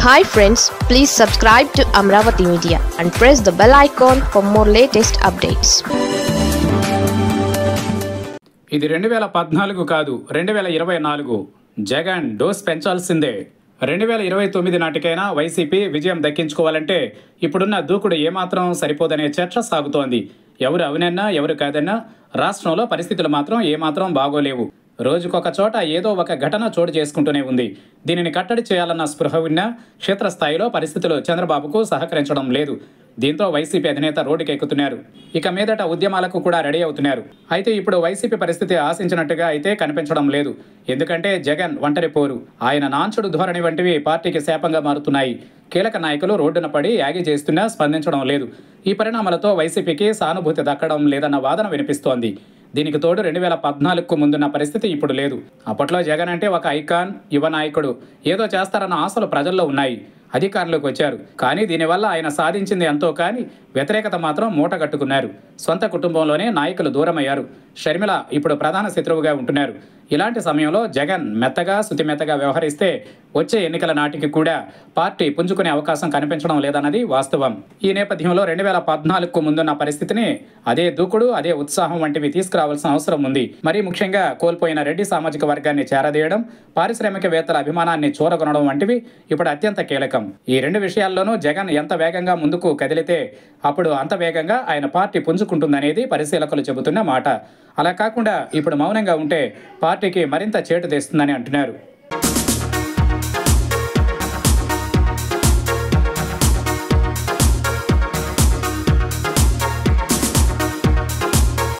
hi friends please subscribe to Amaravati media and press the bell icon for more latest updates ఇది రెండు వేల పద్నాలుగు కాదు రెండు వేల ఇరవై నాలుగు జగన్ డోస్ పెంచాల్సిందే రెండు వేల ఇరవై తొమ్మిది నాటికైనా వైసీపీ విజయం దక్కించుకోవాలంటే ఇప్పుడున్న దూకుడు ఏమాత్రం సరిపోదనే చర్చ సాగుతోంది ఎవరు అవునన్నా ఎవరు కాదన్నా రాష్ట్రంలో పరిస్థితులు మాత్రం ఏమాత్రం బాగోలేవు రోజుకొక చోట ఏదో ఒక ఘటన చోటు చేసుకుంటూనే ఉంది దీనిని కట్టడి చేయాలన్న స్పృహ ఉన్నా క్షేత్రస్థాయిలో పరిస్థితులు చంద్రబాబుకు సహకరించడం లేదు దీంతో వైసీపీ అధినేత రోడ్డుకి ఎక్కుతున్నారు ఇక మీదట ఉద్యమాలకు కూడా రెడీ అవుతున్నారు అయితే ఇప్పుడు వైసీపీ పరిస్థితి ఆశించినట్టుగా అయితే కనిపించడం లేదు ఎందుకంటే జగన్ ఒంటరి పోరు ఆయన నాంచుడు ధోరణి వంటివి పార్టీకి శాపంగా మారుతున్నాయి కీలక నాయకులు రోడ్డున పడి యాగి చేస్తున్నా స్పందించడం లేదు ఈ పరిణామాలతో వైసీపీకి సానుభూతి దక్కడం లేదన్న వాదన వినిపిస్తోంది దీనికి తోడు రెండు వేల పద్నాలుగుకు ముందున్న పరిస్థితి ఇప్పుడు లేదు అప్పట్లో జగన్ అంటే ఒక ఐకాన్ యువ నాయకుడు ఏదో చేస్తారన్న ఆశలు ప్రజల్లో ఉన్నాయి అధికారంలోకి వచ్చారు కానీ దీనివల్ల ఆయన సాధించింది ఎంతో కానీ వ్యతిరేకత మాత్రం మూట కట్టుకున్నారు సొంత కుటుంబంలోనే నాయకులు దూరమయ్యారు షర్మిల ఇప్పుడు ప్రధాన శత్రువుగా ఉంటున్నారు ఇలాంటి సమయంలో జగన్ మెత్తగా శుతిమెత్తగా వ్యవహరిస్తే వచ్చే ఎన్నికల నాటికి కూడా పార్టీ పుంజుకునే అవకాశం కనిపించడం లేదన్నది వాస్తవం ఈ నేపథ్యంలో రెండు వేల పద్నాలుగుకు ముందున్న పరిస్థితిని అదే దూకుడు అదే ఉత్సాహం వంటివి తీసుకురావాల్సిన అవసరం ఉంది మరీ ముఖ్యంగా కోల్పోయిన రెడ్డి సామాజిక వర్గాన్ని చేరదీయడం పారిశ్రామికవేత్తల అభిమానాన్ని చూరగొనడం వంటివి ఇప్పుడు అత్యంత కీలకం ఈ రెండు విషయాల్లోనూ జగన్ ఎంత వేగంగా ముందుకు కదిలితే అప్పుడు అంత వేగంగా ఆయన పార్టీ పుంజుకుంటుందనేది పరిశీలకులు చెబుతున్న మాట అలా కాకుండా ఇప్పుడు మౌనంగా ఉంటే పార్టీకి మరింత చేటు తెస్తుందని అంటున్నారు